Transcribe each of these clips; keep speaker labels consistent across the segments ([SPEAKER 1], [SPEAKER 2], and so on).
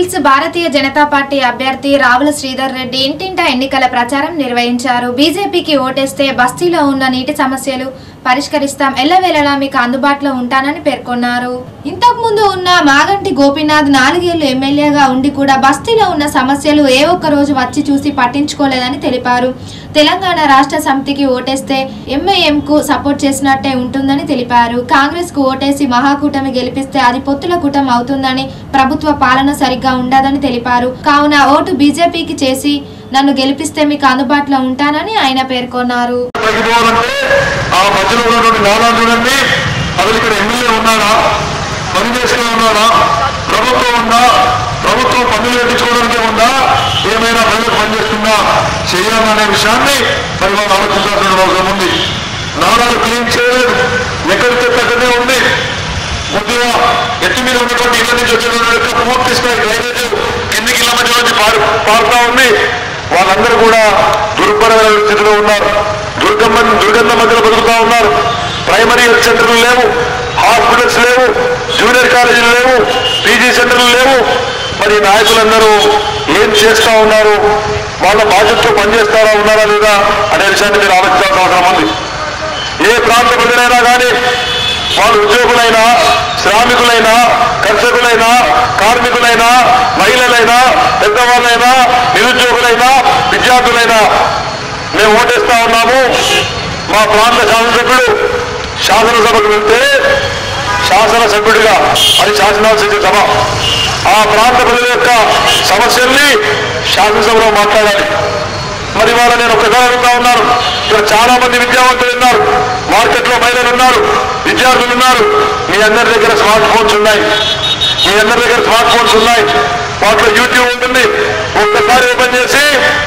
[SPEAKER 1] జూబ్లీహిల్స్ భారతీయ Janata party అభ్యర్థి రావుల శ్రీధర్ రెడ్డి ఇంటింటా ఎన్నికల ప్రచారం నిర్వహించారు బీజేపీకి ఓటేస్తే బస్తీలో ఉన్న నీటి సమస్యలు పరిష్కరిస్తాం ఎల్లవేళలా మీకు అందుబాటులో ఉంటానని పేర్కొన్నారు ఇంతకు ముందు ఉన్న మాగంటి గోపీనాథ్ నాలుగేళ్లు ఎమ్మెల్యేగా ఉండి కూడా బస్తీలో ఉన్న సమస్యలు ఏ ఒక్క రోజు వచ్చి చూసి పట్టించుకోలేదని తెలిపారు తెలంగాణ రాష్ట్ర సమితికి ఓటేస్తే ఎంఐఎం కు సపోర్ట్ చేసినట్టే ఉంటుందని తెలిపారు కాంగ్రెస్ కు ఓటేసి మహాకూటమి గెలిపిస్తే అది పొత్తుల కూటమి అవుతుందని ప్రభుత్వ పాలన సరిగ్గా ఉండదని తెలిపారు కావున ఓటు బీజేపీకి చేసి నన్ను గెలిపిస్తే మీకు అందుబాటులో ఉంటానని ఆయన పేర్కొన్నారు
[SPEAKER 2] తగ్గిపోవాలంటే ఆ మధ్యలో ఉన్నటువంటి నాదాలు చూడండి అసలు ఇక్కడ ఎమ్మెల్యే ఉన్నాడా పని చేస్తూ ఉన్నాడా ప్రభుత్వం ఉందా ప్రభుత్వం పన్నులు కట్టించుకోవడానికి ఉందా ఏమైనా ప్రజలకు పనిచేస్తుందా చేయాలనే విషయాన్ని మరి మనం ఆలోచించాల్సిన అవసరం ఉంది నాదాలు క్లీన్ చేయలేదు ఎక్కడి చెత్త అక్కడే ఉంది కొద్దిగా ఎత్తి మీద ఉన్నటువంటి ఇళ్ళ నుంచి వచ్చిన యొక్క పూర్తి స్థాయి డ్రైనేజ్ కిందికి ఇళ్ళ మధ్య నుంచి పారు పారుతా ఉంది వాళ్ళందరూ కూడా దుర్భరమైన స్థితిలో ఉన్నారు దుర్గమ్మ దుర్గంధ మధ్యలో బతుకుతా ఉన్నారు ప్రైమరీ హెల్త్ సెంటర్లు లేవు హాస్పిటల్స్ లేవు జూనియర్ కాలేజీలు లేవు పీజీ సెంటర్లు లేవు మరి నాయకులందరూ ఏం చేస్తా ఉన్నారు వాళ్ళ బాధ్యతతో పనిచేస్తారా ఉన్నారా లేదా అనే విషయాన్ని మీరు ఆలోచించాల్సిన అవసరం ఉంది ఏ ప్రాంత ప్రజలైనా కానీ వాళ్ళు ఉద్యోగులైనా శ్రామికులైనా కర్షకులైనా కార్మికులైనా మహిళలైనా పెద్దవాళ్ళైనా నిరుద్యోగులైనా విద్యార్థులైనా మేము ఓటేస్తా ఉన్నాము మా ప్రాంత శాసనసభ్యుడు శాసనసభకు వెళ్తే శాసనసభ్యుడిగా అది శాసనాల్సిన సభ ఆ ప్రాంత ప్రజల యొక్క సమస్యల్ని శాసనసభలో మాట్లాడాలి మరి వాళ్ళ నేను ఒక్కసారి అడుగుతా ఉన్నాను ఇక్కడ చాలా మంది విద్యావంతులు ఉన్నారు మార్కెట్లో మహిళలు ఉన్నారు విద్యార్థులు ఉన్నారు మీ అందరి దగ్గర స్మార్ట్ ఫోన్స్ ఉన్నాయి మీ అందరి దగ్గర స్మార్ట్ ఫోన్స్ ఉన్నాయి వాటిలో యూట్యూబ్ ఉంటుంది ఒక్కసారి ఓపెన్ చేసి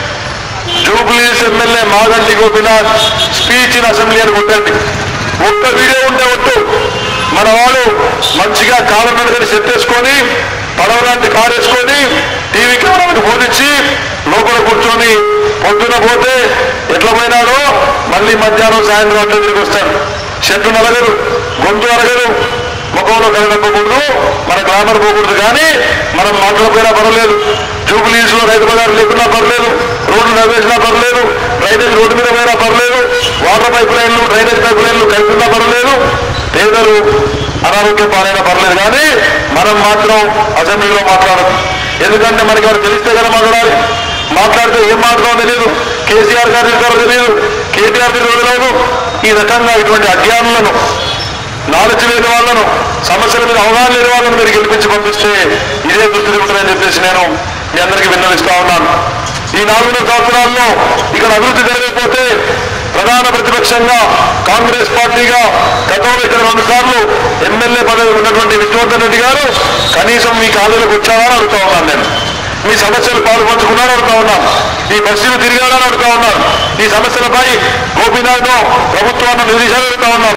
[SPEAKER 2] Jubilee Hills MLA Maganti Gopinath speech in assembly అని కొట్టండి ఒక్క వీడియో ఉంటే ఒట్టు మన వాడు మంచిగా కాలం మీద సెట్ వేసుకొని పడవ లాంటి కారు వేసుకొని టీవీ కెమెరాకి బోధించి లోపల కూర్చొని పొద్దున పోతే ఎట్లా పోయినాడో మళ్ళీ మధ్యాహ్నం సాయంత్రం అట్లా తిరిగి వస్తాడు చెట్టు నలగరు గొంతు అరగరు ముఖంలో కలగకపోకూడదు మన గ్రామర్ పోకూడదు కానీ మనం మాట్లాడకపోయినా పర్వాలేదు జూబ్లీస్ లో రైతు బజార్ లేకున్నా పర్లేదు రోడ్లు నవ్వేసినా పర్లేదు డ్రైనేజ్ రోడ్డు మీద పోయినా పర్లేదు వాటర్ పైప్ లైన్లు డ్రైనేజ్ పైప్ లైన్లు కలిపినా పర్లేదు పేదలు అనారోగ్యం పాలైనా పర్లేదు కానీ మనం మాత్రం అసెంబ్లీలో మాట్లాడదు ఎందుకంటే మనకి ఎవరు తెలిస్తే కదా మాట్లాడాలి మాట్లాడితే ఏం మాట్లాడడం తెలియదు కేసీఆర్ గారి ద్వారా తెలియదు కేటీఆర్ గారి తెలియదు ఈ రకంగా ఇటువంటి అధ్యయనాలను నాలెడ్జ్ లేని వాళ్ళను సమస్యల మీద అవగాహన లేని వాళ్ళను మీరు గెలిపించి పంపిస్తే ఇదే దుస్థితి ఉంటుందని చెప్పేసి నేను మీ అందరికీ విన్నవిస్తా ఉన్నాను ఈ నాలుగున్నర సంవత్సరాల్లో ఇక్కడ అభివృద్ధి జరగకపోతే ప్రధాన ప్రతిపక్షంగా కాంగ్రెస్ పార్టీగా గతంలో ఇక్కడ రెండు సార్లు ఎమ్మెల్యే పదవి ఉన్నటువంటి విష్ణువర్ధన్ రెడ్డి గారు కనీసం మీ కాలేజీలకు వచ్చారని అడుగుతా ఉన్నాను నేను మీ సమస్యలు పాలు పంచుకున్నారని అడుగుతా ఉన్నాను ఈ బస్సులు తిరిగారని అడుగుతా ఉన్నాను ఈ సమస్యలపై గోపీనాథ్ ప్రభుత్వాన్ని నిలిచారని అడుగుతా ఉన్నాను